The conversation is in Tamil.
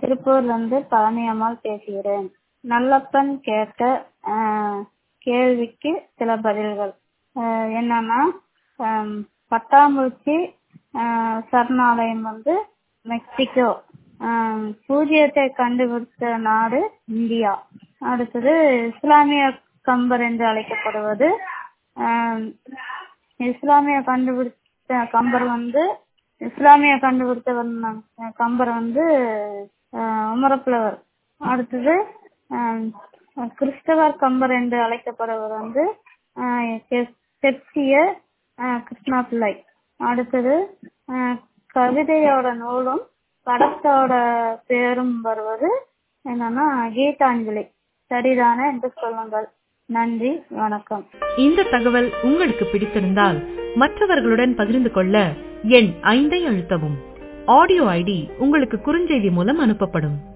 திருப்பூர்ல இருந்து பழனியம்மாள் பேசுகிறேன் நல்லப்பன் கேட்ட ஆஹ், கேள்விக்கு சில பதில்கள் ஆஹ், என்னன்னா ஆம், பட்டாம்பூச்சி ஆஹ், சரணாலயம் வந்து மெக்சிகோ ஆஹ், பூஜ்ஜியத்தை கண்டுபிடித்த நாடு இந்தியா அடுத்தது இஸ்லாமிய கம்பர் என்று அழைக்கப்படுவது ஆஹ், இஸ்லாமிய கண்டுபிடித்த கம்பர் வந்து இஸ்லாமிய கண்டுபிடித்தவர் ந- கம்பர் வந்து ஆஹ், உமரப்புலவர் அடுத்தது ஆஹ், கிறிஸ்தவர் கம்பர் என்று அழைக்கப்படுவர் வந்து ஆஹ், செப்- செப்சியர் ஆஹ், கிருஷ்ணா பிள்ளை அடுத்தது ஆஹ், கவிதையோட நூலும் படத்தோட பேரும் வருவது என்னன்னா கீதாஞ்சலி சரிதானே என்று சொல்லுங்கள் நன்றி வணக்கம் இந்த தகவல் உங்களுக்கு பிடித்திருந்தால் மற்றவர்களுடன் பகிர்ந்து கொள்ள எண் ஐந்தை அழுத்தவும் ஆடியோ ஐடி உங்களுக்கு குறுஞ்செய்தி மூலம் அனுப்பப்படும்